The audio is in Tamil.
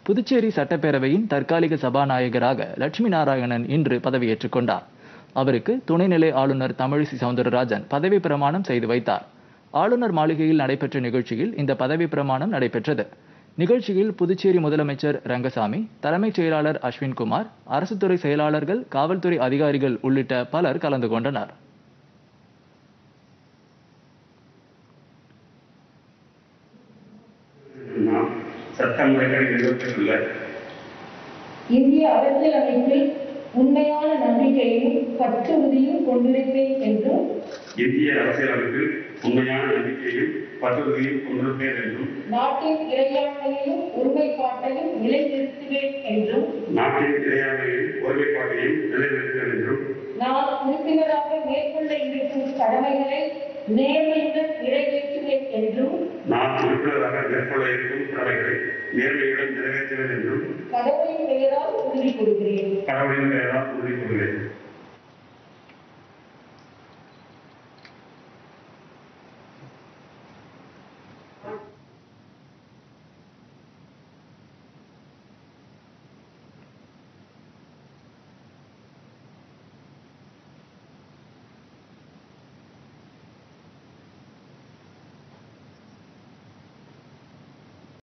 புதுச்சேரி சட்டப்பேரவையின் தற்காலிக சபாநாயகராக லட்சுமி நாராயணன் இன்று பதவியேற்றுக் கொண்டார் அவருக்கு துணைநிலை ஆளுநர் தமிழிசை சவுந்தரராஜன் பதவி பிரமாணம் செய்து வைத்தார் ஆளுநர் மாளிகையில் நடைபெற்ற நிகழ்ச்சியில் இந்த பதவி பிரமாணம் நடைபெற்றது நிகழ்ச்சியில் புதுச்சேரி முதலமைச்சர் ரங்கசாமி தலைமைச் செயலாளர் அஸ்வின்குமார் அரசுத்துறை செயலாளர்கள் காவல்துறை அதிகாரிகள் உள்ளிட்ட பலர் கலந்து கொண்டனர் நாம் சட்டமுறைகளை நிறுவனத்தில் இந்திய அரசியலமைப்பில் உண்மையான நம்பிக்கையும் பற்றுறுதியும் கொண்டிருப்பேன் என்றும் இந்திய அரசியலமைப்பில் உண்மையான நம்பிக்கையும் பற்றுறுதியும் கொண்டிருப்பேன் என்றும் நாட்டின் இறையாண்மையையும் ஒருமைப்பாட்டையும் நிலைநிறுத்துவேன் என்றும் நாட்டின் இறையாண்மையும் ஒருமைப்பாட்டையும் நிலைநிறுத்துவேன் என்றும் நான் உறுப்பினராக மேற்கொள்ள இருக்கும் கடமைகளை நேர்மையுடன் நிறைவேற்றுவேன் என்றும் நான் உறுப்பினராக மேற்கொள்ள இருக்கும் கடமைகளை நேர்மையுடன் நிறைவேற்றுவேன் என்றும் கடவுளின் பெயரால் உறுதி கொள்கிறேன் கடவுளின் பெயரால் உறுதி கொள்கிறேன்